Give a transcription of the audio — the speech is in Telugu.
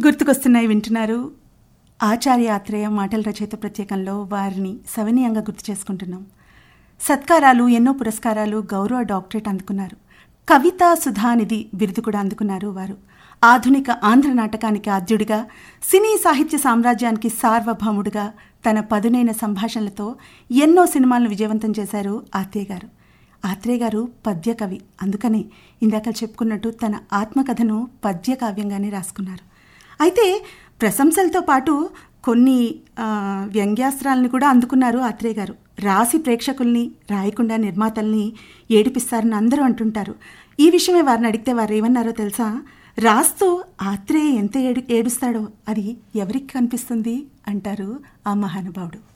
గుర్తుకొస్తున్నాయి వింటున్నారు ఆచార్య ఆత్రేయ మాటల రచయిత ప్రత్యేకంలో వారిని సవనీయంగా గుర్తు చేసుకుంటున్నాం సత్కారాలు ఎన్నో పురస్కారాలు గౌరవ డాక్టరేట్ అందుకున్నారు కవితా సుధానిధి బిరుదు కూడా అందుకున్నారు వారు ఆధునిక ఆంధ్ర నాటకానికి ఆద్యుడిగా సినీ సాహిత్య సామ్రాజ్యానికి సార్వభౌముడిగా తన పదునైన సంభాషణలతో ఎన్నో సినిమాలను విజయవంతం చేశారు ఆత్రేయ గారు ఆత్రేయ గారు పద్య కవి అందుకనే ఇందాక చెప్పుకున్నట్టు తన ఆత్మకథను పద్య కావ్యంగానే రాసుకున్నారు అయితే ప్రశంసలతో పాటు కొన్ని ఆ, వ్యంగ్యాస్త్రాలను కూడా అందుకున్నారు ఆత్రేయ గారు రాసి ప్రేక్షకుల్ని రాయకుండా నిర్మాతల్ని ఏడిపిస్తారని అందరూ అంటుంటారు ఈ విషయమే వారిని అడిగితే వారు ఏమన్నారో తెలుసా రాస్తూ ఆత్రేయ ఎంత ఏడు ఏడుస్తాడో అది ఎవరికి కనిపిస్తుంది అంటారు ఆ మహానుభావుడు